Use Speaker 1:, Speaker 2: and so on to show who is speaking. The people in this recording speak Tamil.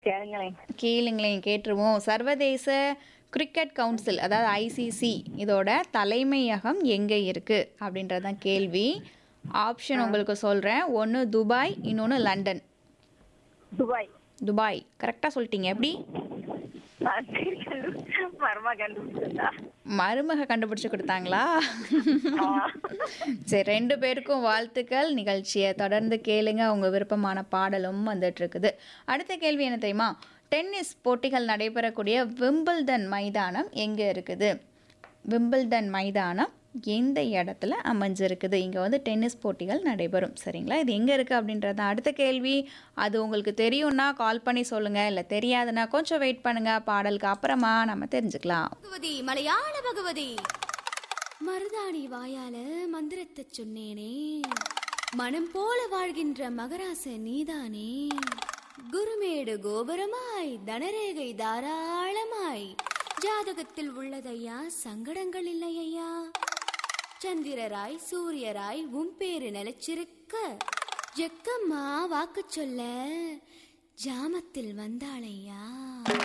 Speaker 1: கேளுங்களேன்
Speaker 2: கேளுங்களேன் கேட்டுருவோம் சர்வதேச கிரிக்கெட் கவுன்சில் அதாவது ஐசிசி இதோட தலைமையகம் எங்கே இருக்குது அப்படின்றது தான் கேள்வி ஆப்ஷன் உங்களுக்கு சொல்கிறேன் ஒன்று துபாய் இன்னொன்று லண்டன்
Speaker 1: துபாய்
Speaker 2: துபாய் கரெக்டாக சொல்லிட்டீங்க எப்படி
Speaker 1: மர்மா கண்டுபிடிச்சா
Speaker 2: மருமக கண்டுபிடிச்சு கொடுத்தாங்களா சரி ரெண்டு பேருக்கும் வாழ்த்துக்கள் நிகழ்ச்சியை தொடர்ந்து கேளுங்க உங்க விருப்பமான பாடலும் வந்துட்டு இருக்குது அடுத்த கேள்வி என்ன தெரியுமா டென்னிஸ் போட்டிகள் நடைபெறக்கூடிய விம்பிள்டன் மைதானம் எங்கே இருக்குது விம்பிள்டன் மைதானம் எந்த இடத்துல அமைஞ்சிருக்குது இங்கே வந்து டென்னிஸ் போட்டிகள் நடைபெறும் சரிங்களா இது எங்கே இருக்குது அப்படின்றது அடுத்த கேள்வி அது உங்களுக்கு தெரியும்னா கால் பண்ணி சொல்லுங்கள் இல்லை தெரியாதுன்னா கொஞ்சம் வெயிட் பண்ணுங்கள் பாடலுக்கு அப்புறமா நம்ம தெரிஞ்சுக்கலாம்
Speaker 3: பகவதி மலையாள பகவதி மருதாணி வாயால மந்திரத்தை சொன்னேனே மனம் போல வாழ்கின்ற மகராச நீதானே குருமேடு கோபுரமாய் தனரேகை தாராளமாய் ஜாதகத்தில் உள்ளதையா சங்கடங்கள் இல்லையா சந்திரராய் சூரியராய் உன் பேரு நிலைச்சிருக்க ஜெக்கம்மா வாக்கு சொல்ல ஜாமத்தில் வந்தாளையா